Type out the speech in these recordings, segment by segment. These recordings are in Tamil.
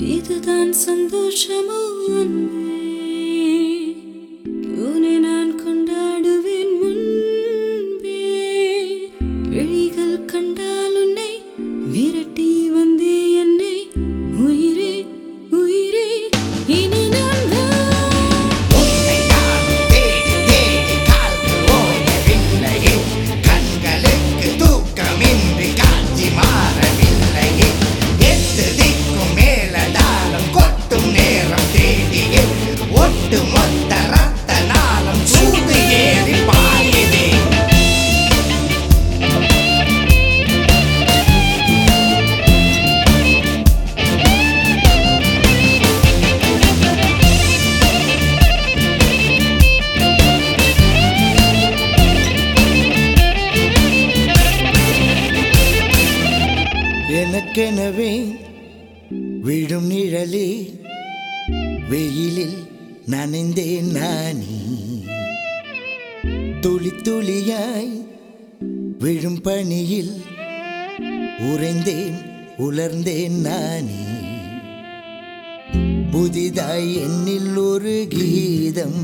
இதுதான் சந்தோஷமோ அன்பே உன்னை நான் கொண்டாடுவேன் முன்பே விழிகள் கண்டால் உன்னை விரட்டி வந்தே என்னை உயிரே உயிரே இனி நான் தான் உன்னை நான் தேடி தேடி கால்கள் ஓயவில்லையே கண்களுக்கு தூக்கமின்றி காட்சி மாறவில்லையே எட்டு திக்கும் மேலதாளம் கொட்டும் நேரம் தேடியே ஒட்டு மொத்த ரத்த நாளம் சூடு ஏறி பாயுதே எனக்கெனவே விழும் நிழலே வெயிலில் நனைந்தேன் நானே துளி துளியாய் விழும் பனியில் உறைந்தேன் உலர்ந்தேன் நானே புதிதாய் என்னில் ஒரு கீதம்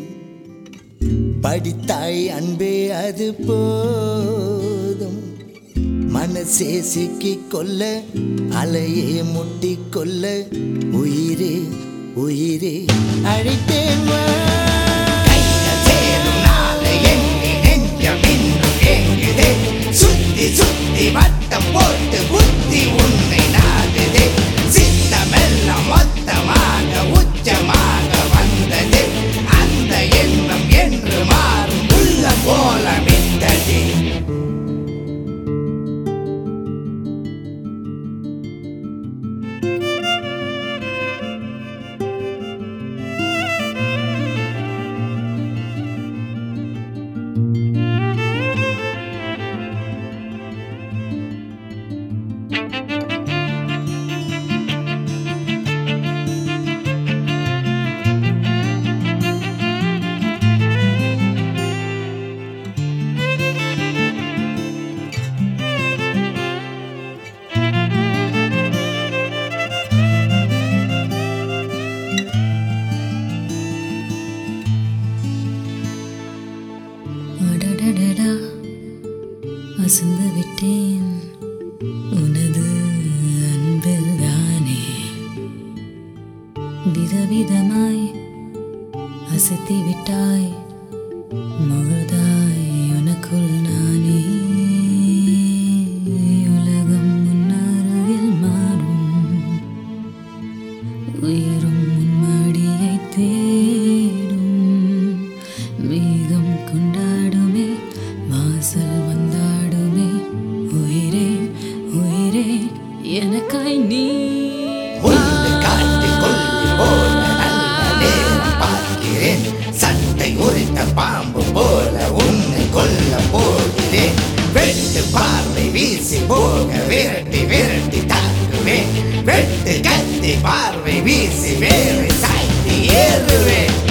படித்தாய் அன்பே அது போதும் மனசே சிக்கிக் கொள்ள அலையே முட்டிக் கொள்ள உயிரே உயிரே அழைத்தேன் வா. கைகள் சேரும் நாளை எண்ணி நெஞ்சம் இன்னும் ஏங்குதே சுத்தி சுத்தி வட்டம் போட்டு புத்தி உன்னை நாடுதே சித்தமெல்லாம் மொத்தமாக உச்சமாக வந்தது அந்த எண்ணம் என்று மாறும் உள்ள போல மித்ததே அடடடடா அசந்து விட்டேன் உனது அன்பில் தானே விதவிதமாய் அசத்தி விட்டாய் முழுதாய் உனக்குள் நானே உலகம் முன்னருகில் மாறும் உயிரும் உன்மடியை தேடும் மேகம் கொண்டாடுமே வாசல் வந்தாடுமே உயிரே உயிரே எனக்காய் நீ முள்ளு காட்டில் கொல்லி போல நல்ல நேரம் பார்க்கிறேன் சட்டை உரித்த பாம்பு போல உன்னை கொல்ல போகிறேன் வெட்டு பார்வை வீசி போக விரட்டி விரட்டி தாக்குவேன் வெட்டு கத்தி பார்வை வீசி வேறு சாய்த்தி ஏறுவேன்